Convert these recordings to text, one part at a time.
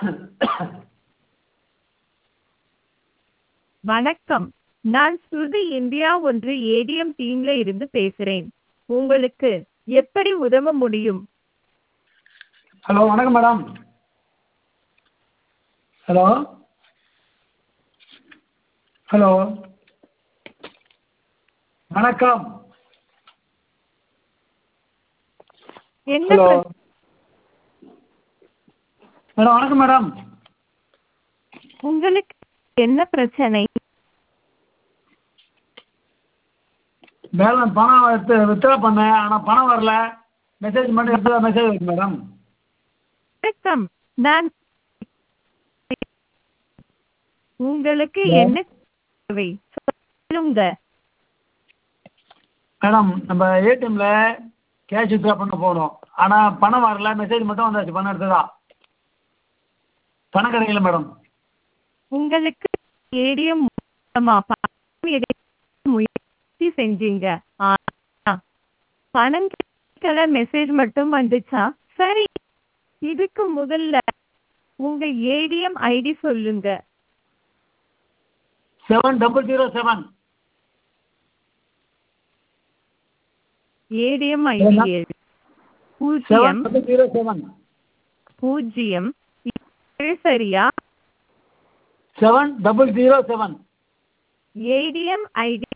வணக்கம் நான் ஸ்ருதி இந்தியா ஒன்று ஏடிஎம் டீம்ல இருந்து பேசுறேன் உங்களுக்கு எப்படி உதவ முடியும் ஹலோ வணக்கம் மேடம் ஹலோ ஹலோ வணக்கம் என்ன ஹலோ பிரச்சனை? மேடம் வணக்கம் மேடம் உங்களுக்கு என்ன பிரச்சனை பேலன்ஸ் பணம் எடுத்து வித்ட்ரா பண்ணேன் ஆனால் பணம் வரல மெசேஜ் மட்டும் எடுத்து மெசேஜ் வருது மேடம் வணக்கம் நான் உங்களுக்கு Hello? என்ன தேவை சொல்லுங்க மேடம் நம்ம ஏடிஎம்ல கேஷ் வித்ட்ரா பண்ண போகணும் ஆனால் பணம் வரல மெசேஜ் மட்டும் வந்தாச்சு பணம் எடுத்ததா பணம் கிடைக்கல மேடம் உங்களுக்கு ஏடிஎம் மூலமா பணம் எடுக்க முயற்சி செஞ்சீங்க ஆனா பணம் கிடைக்கல மெசேஜ் மட்டும் வந்துச்சா சரி இதுக்கு முதல்ல உங்க ஏடிஎம் ஐடி சொல்லுங்க seven double zero seven ATM ID என்ன? ஏழு செவன் பூஜ்ஜியம் டபுள் ஜீரோ செவன் பூஜ்ஜியம் ஏழு சரியா seven double zero seven ATM ID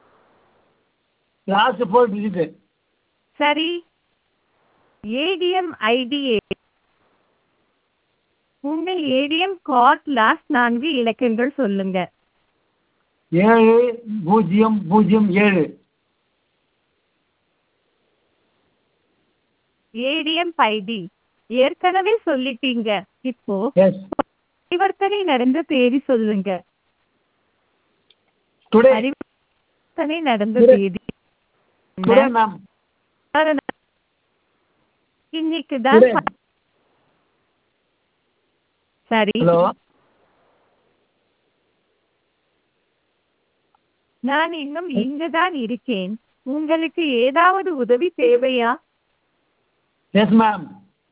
last four digit சரி ஏடிஎம் ஐடி உங்க ஏடிஎம் கார்ட் லாஸ்ட் நான்கு இலக்கங்கள் சொல்லுங்க ஏழு பூஜ்ஜியம் பூஜ்ஜியம் ஏழு ஏடிஎம் ஐடி ஏற்கனவே சொல்லிட்டீங்க இப்போ எஸ் பரிவர்த்தனை நடந்த தேதி சொல்லுங்க டுடே பரிவர்த்தனை நடந்த Today. தேதி டுடே மேம் இன்னைக்கு தான் டுடே சரி ஹலோ நான் இன்னும் இங்க தான் இருக்கேன் உங்களுக்கு ஏதாவது உதவி தேவையா எஸ் மேம்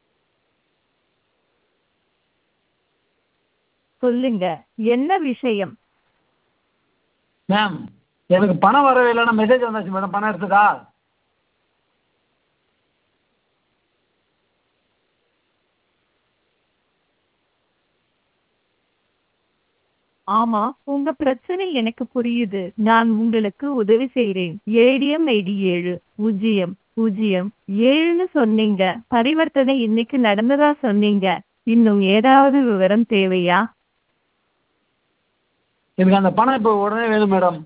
சொல்லுங்க என்ன விஷயம் மேம் எனக்கு பணம் வரவே இல்லைன்னா மெசேஜ் வந்தாச்சு மேடம் பணம் எடுத்ததா ஆமா உங்க பிரச்சனை எனக்கு புரியுது நான் உங்களுக்கு உதவி செய்றேன் ஏடிஎம் ஐடி ஏழு பூஜ்ஜியம் பூஜ்ஜியம் ஏழுன்னு சொன்னீங்க பரிவர்த்தனை இன்னைக்கு நடந்ததா சொன்னீங்க இன்னும் ஏதாவது விவரம் தேவையா எனக்கு அந்த பணம் இப்போ உடனே வேணும் மேடம்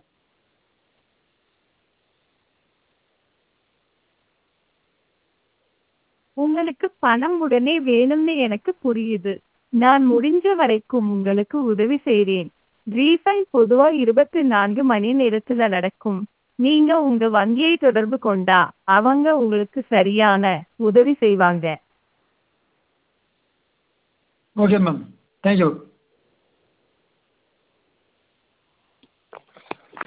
உங்களுக்கு பணம் உடனே வேணும்னு எனக்கு புரியுது நான் முடிஞ்ச வரைக்கும் உங்களுக்கு உதவி செய்றேன் ரீஃபண்ட் பொதுவா இருபத்தி நான்கு மணி நேரத்துல நடக்கும் நீங்க உங்க வங்கியை தொடர்பு கொண்டா அவங்க உங்களுக்கு சரியான உதவி செய்வாங்க ஓகே மேம் தேங்க்யூ